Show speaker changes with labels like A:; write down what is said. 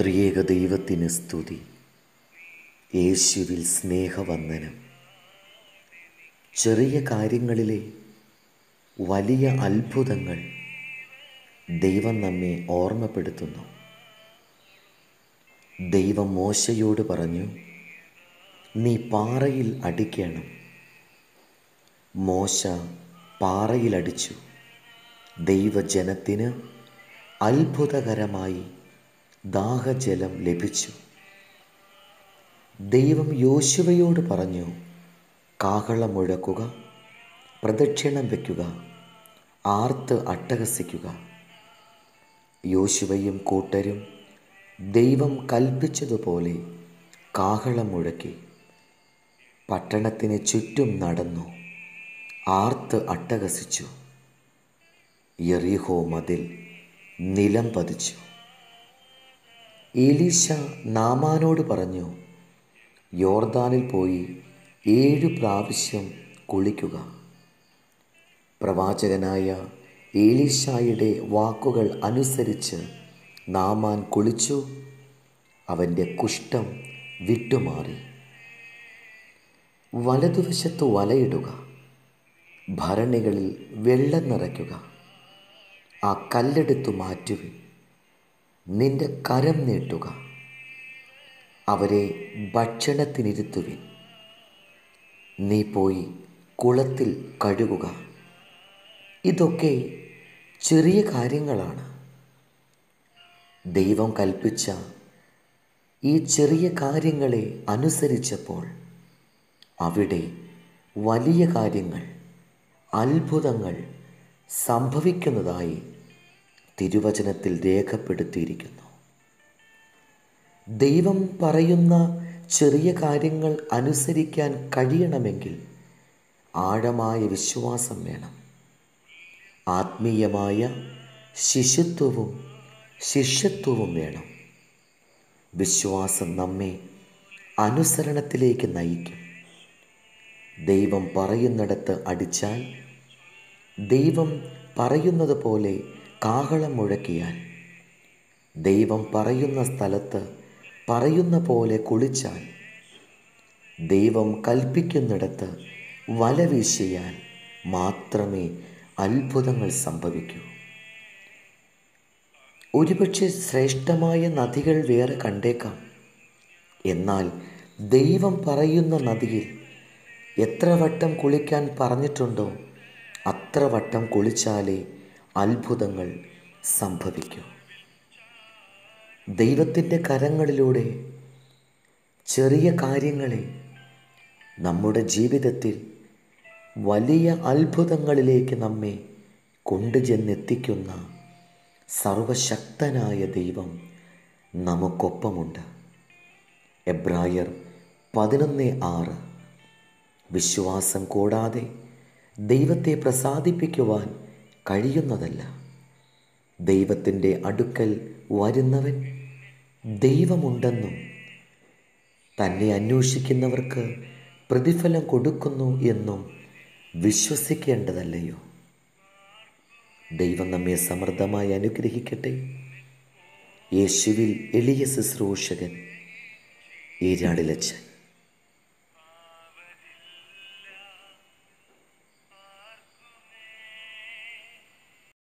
A: ത്രിയേക ദൈവത്തിന് സ്തുതി യേശുവിൽ സ്നേഹവന്ദനം ചെറിയ കാര്യങ്ങളിലെ വലിയ അത്ഭുതങ്ങൾ ദൈവം നമ്മെ ഓർമ്മപ്പെടുത്തുന്നു ദൈവം മോശയോട് പറഞ്ഞു നീ പാറയിൽ അടിക്കണം മോശ പാറയിലടിച്ചു ദൈവജനത്തിന് അത്ഭുതകരമായി ദാഹജലം ലഭിച്ചു ദൈവം യോശുവയോട് പറഞ്ഞു കാഹളം മുഴക്കുക പ്രദക്ഷിണം വയ്ക്കുക ആർത്ത് അട്ടഹസിക്കുക യോശുവയും കൂട്ടരും ദൈവം കൽപ്പിച്ചതുപോലെ കാഹളം മുഴക്കി പട്ടണത്തിന് ചുറ്റും നടന്നു ആർത്ത് അട്ടഹസിച്ചു യെറിഹോ മതിൽ നിലം പതിച്ചു ഏലീശ നാമാനോട് പറഞ്ഞു യോർദാനിൽ പോയി ഏഴു പ്രാവശ്യം കുളിക്കുക പ്രവാചകനായ ഏലീശായുടെ വാക്കുകൾ അനുസരിച്ച് നാമാൻ കുളിച്ചു അവൻ്റെ കുഷ്ഠം വിട്ടുമാറി വലതുവശത്ത് വലയിടുക ഭരണികളിൽ വെള്ളം നിറയ്ക്കുക ആ കല്ലെടുത്തു മാറ്റുവിൻ നിന്റെ കരം നീട്ടുക അവരെ ഭക്ഷണത്തിനിരുത്തുവിൻ നീ പോയി കുളത്തിൽ കഴുകുക ഇതൊക്കെ ചെറിയ കാര്യങ്ങളാണ് ദൈവം കൽപ്പിച്ച ഈ ചെറിയ കാര്യങ്ങളെ അനുസരിച്ചപ്പോൾ അവിടെ വലിയ കാര്യങ്ങൾ അത്ഭുതങ്ങൾ സംഭവിക്കുന്നതായി തിരുവചനത്തിൽ രേഖപ്പെടുത്തിയിരിക്കുന്നു ദൈവം പറയുന്ന ചെറിയ കാര്യങ്ങൾ അനുസരിക്കാൻ കഴിയണമെങ്കിൽ ആഴമായ വിശ്വാസം വേണം ആത്മീയമായ ശിശുത്വവും ശിഷ്യത്വവും വേണം വിശ്വാസം നമ്മെ അനുസരണത്തിലേക്ക് നയിക്കും ദൈവം പറയുന്നിടത്ത് അടിച്ചാൽ ദൈവം പറയുന്നത് പോലെ കാഹളം മുഴക്കിയാൽ ദൈവം പറയുന്ന സ്ഥലത്ത് പറയുന്ന പോലെ കുളിച്ചാൽ ദൈവം കൽപ്പിക്കുന്നിടത്ത് വല വീശിയാൽ മാത്രമേ അത്ഭുതങ്ങൾ സംഭവിക്കൂ ഒരുപക്ഷെ ശ്രേഷ്ഠമായ നദികൾ വേറെ കണ്ടേക്കാം എന്നാൽ ദൈവം പറയുന്ന നദിയിൽ എത്ര വട്ടം കുളിക്കാൻ പറഞ്ഞിട്ടുണ്ടോ അത്ര വട്ടം കുളിച്ചാലേ അത്ഭുതങ്ങൾ സംഭവിക്കൂ ദൈവത്തിൻ്റെ കരങ്ങളിലൂടെ ചെറിയ കാര്യങ്ങളെ നമ്മുടെ ജീവിതത്തിൽ വലിയ അത്ഭുതങ്ങളിലേക്ക് നമ്മെ കൊണ്ടുചെന്നെത്തിക്കുന്ന സർവശക്തനായ ദൈവം നമുക്കൊപ്പമുണ്ട് എബ്രായർ പതിനൊന്ന് ആറ് വിശ്വാസം കൂടാതെ ദൈവത്തെ പ്രസാദിപ്പിക്കുവാൻ കഴിയുന്നതല്ല ദൈവത്തിൻ്റെ അടുക്കൽ വരുന്നവൻ ദൈവമുണ്ടെന്നും തന്നെ അന്വേഷിക്കുന്നവർക്ക് പ്രതിഫലം കൊടുക്കുന്നു എന്നും വിശ്വസിക്കേണ്ടതല്ലയോ ദൈവം നമ്മെ സമൃദ്ധമായി അനുഗ്രഹിക്കട്ടെ യേശുവിൽ എളിയ ശുശ്രൂഷകൻ ഈരാടിലച്ചൻ